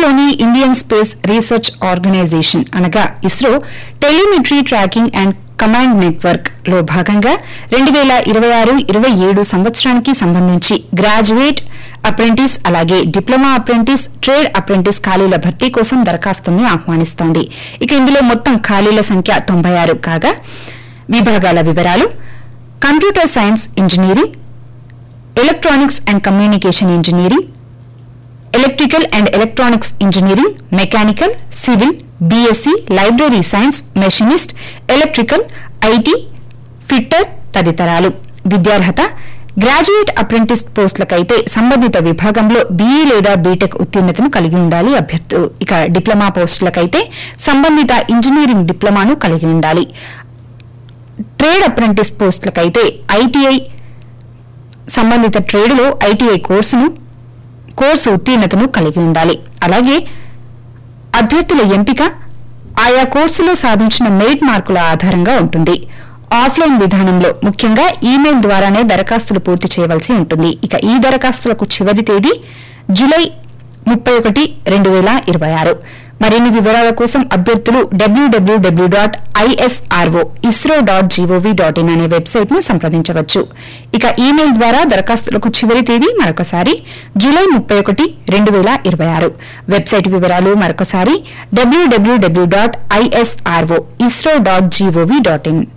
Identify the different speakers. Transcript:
Speaker 1: ఢిల్లీలోని Indian space research organisation అనగా ISRO telemetry tracking and command network లో భాగంగా రెండు వేల ఇరవై ఆరు ఇరవై ఏడు సంవత్సరానికి సంబంధించి గ్రాడ్యుయేట్ అప్రెంటిస్ అలాగే డిప్లొమా అప్రెంటిస్ ట్రేడ్ అప్రెంటిస్ ఖాళీల భర్తీ కోసం దరఖాస్తుల్ని ఆహ్వానిస్తోంది ఇక ఇందులో మొత్తం ఖాళీల సంఖ్య తొంభై ఆరు కాగా విభాగాల వివరాలు computer science engineering electronics and communication engineering electrical and electronics engineering mechanical civil B Sc library science machinist electrical I T fitter తదితరాలు విద్యార్హత గ్రాడ్యుయేట్ అప్రెంటిస్ పోస్టులకైతే సంబంధిత విభాగంలో బీఈ లేదా బీటెక్ ఉత్తీర్ణతను కలిగి ఉండాలి అభ్యర్థులు ఇక డిప్లొమా పోస్టులకైతే సంబంధిత ఇంజనీరింగ్ డిప్లొమాను కలిగి ఉండాలి ట్రేడ్ అప్రెంటిస్ పోస్టులకైతే ఐటీఐ సంబంధిత ట్రేడులో ఐటీఐ కోర్సును కోర్సు ఉత్తీర్ణతను కలిగి ఉండాలి అలాగే అభ్యర్థుల ఎంపిక ఆయా కోర్సులో సాధించిన మెరిట్ మార్కుల ఆధారంగా ఉంటుంది ఆఫ్లైన్ విధానంలో ముఖ్యంగా ఈమెయిల్ ద్వారానే దరఖాస్తులు పూర్తి చేయవలసి ఉంటుంది ఇక ఈ దరఖాస్తులకు చివరి తేదీ జులై ముప్పై ఒకటి రెండు వేల ఇరవై ఆరు మరిన్ని వివరాల కోసం అభ్యర్థులు W W W dot I S R O ISRO dot G O V dot in అనే వెబ్సైట్ ను సంప్రదించవచ్చు ఇక ఈమెయిల్ ద్వారా దరఖాస్తులకు చివరి తేదీ మరొకసారి జూలై ముప్పై ఒకటి రెండు వేల ఇరవై ఆరు వెబ్సైట్ వివరాలు మరొకసారి W W W dot I S R O ISRO dot G O V dot in